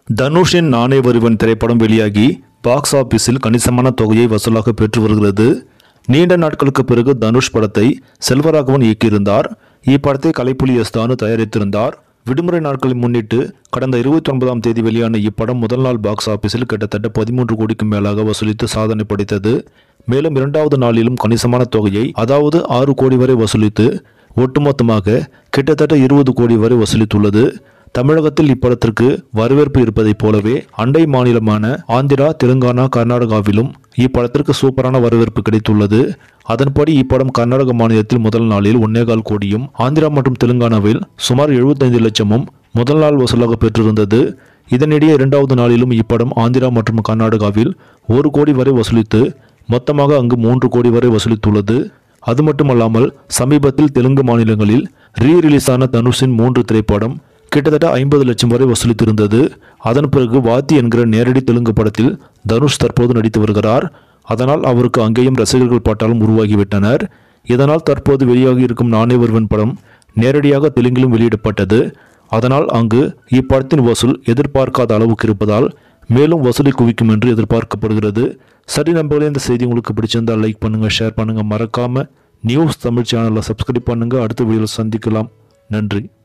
தனுஷின் நானே வருவன் திரைப்படம் வெளியாகி பாக்ஸ் ஆபீஸில் கணிசமான தொகையை வசூலாக பெற்று வருகிறது நீண்ட நாட்களுக்கு பிறகு தனுஷ் படத்தை செல்வராகவன் இயக்கியிருந்தார் இப்படத்தை கலைப்புலி எஸ் தானு தயாரித்திருந்தார் விடுமுறை நாட்களை முன்னிட்டு கடந்த இருபத்தி ஒன்பதாம் தேதி வெளியான இப்படம் முதல் நாள் பாக்ஸ் ஆபீஸில் கிட்டத்தட்ட பதிமூன்று கோடிக்கு மேலாக வசூலித்து சாதனை படைத்தது மேலும் இரண்டாவது நாளிலும் கணிசமான தொகையை அதாவது ஆறு கோடி வரை வசூலித்து ஒட்டுமொத்தமாக கிட்டத்தட்ட இருபது கோடி வரை வசூலித்துள்ளது தமிழகத்தில் இப்படத்திற்கு வரவேற்பு இருப்பதைப் போலவே அண்டை மாநிலமான ஆந்திரா தெலுங்கானா கர்நாடகாவிலும் இப்படத்திற்கு சூப்பரான வரவேற்பு கிடைத்துள்ளது அதன்படி இப்படம் கர்நாடக மாநிலத்தில் முதல் நாளில் ஒன்னேகால் கோடியும் ஆந்திரா மற்றும் தெலுங்கானாவில் சுமார் 75 லட்சமும் முதல் நாள் வசூலாக பெற்றிருந்தது இதனிடையே இரண்டாவது நாளிலும் இப்படம் ஆந்திரா மற்றும் கர்நாடகாவில் ஒரு கோடி வரை வசூலித்து மொத்தமாக அங்கு மூன்று கோடி வரை வசூலித்துள்ளது அது மட்டுமல்லாமல் சமீபத்தில் தெலுங்கு மாநிலங்களில் ரீ ரிலீஸான தனுஷின் மூன்று திரைப்படம் கிட்டத்தட்ட ஐம்பது லட்சம் வரை வசூலித்திருந்தது அதன் பிறகு வாத்தி என்கிற நேரடி தெலுங்கு படத்தில் தனுஷ் தற்போது நடித்து வருகிறார் அதனால் அவருக்கு அங்கேயும் ரசிகர்கள் பட்டாலும் உருவாகிவிட்டனர் இதனால் தற்போது வெளியாகி இருக்கும் நானே ஒருவன் படம் நேரடியாக தெலுங்கிலும் வெளியிடப்பட்டது அதனால் அங்கு இப்படத்தின் வசூல் எதிர்பார்க்காத அளவுக்கு இருப்பதால் மேலும் வசூலை குவிக்கும் என்று எதிர்பார்க்கப்படுகிறது சரி நம்பர்களே இந்த செய்தி உங்களுக்கு பிடிச்சிருந்தால் லைக் பண்ணுங்க ஷேர் பண்ணுங்க மறக்காம நியூஸ் தமிழ் சேனலை சப்ஸ்கிரைப் பண்ணுங்க அடுத்த வீடியோவில் சந்திக்கலாம் நன்றி